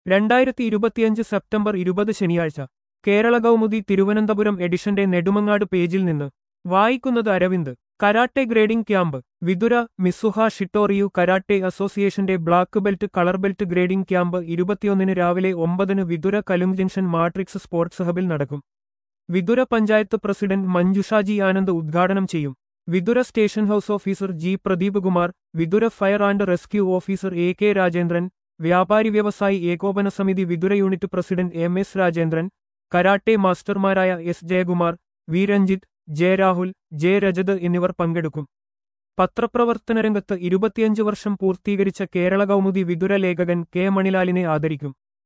രണ്ടായിരത്തി ഇരുപത്തിയഞ്ച് സെപ്റ്റംബർ ഇരുപത് ശനിയാഴ്ച കേരള കൗമുദി തിരുവനന്തപുരം എഡിഷന്റെ നെടുമങ്ങാട് പേജിൽ നിന്ന് വായിക്കുന്നത് Aravind karate grading camp Vithura Mizuha Shitoryu karate അസോസിയേഷന്റെ black belt colour belt grading camp ഇരുപത്തിയൊന്നിന് രാവിലെ ഒമ്പതിന് വിതുര കലും ജംഗ്ഷൻ മാട്രിക്സ് സ്പോർട്സ് ഹബിൽ നടക്കും വിതുര പഞ്ചായത്ത് പ്രസിഡന്റ് മഞ്ജുഷാജി ആനന്ദ് ഉദ്ഘാടനം ചെയ്യും Vithura station house officer G Pradeep Kumar Vithura fire and rescue officer A K Rajendran വ്യാപാരി വ്യവസായി ഏകോപന സമിതി Vithura unit president M S Rajendran karate മാസ്റ്റർമാരായ S Jayakumar V Ranjith J Rahul J Rajat എന്നിവർ പങ്കെടുക്കും പത്രപ്രവർത്തന രംഗത്ത് ഇരുപത്തിയഞ്ച് വർഷം പൂർത്തീകരിച്ച കേരള കൗമുദി വിതുര ലേഖകൻ കെ മണിലാലിനെ ആദരിക്കും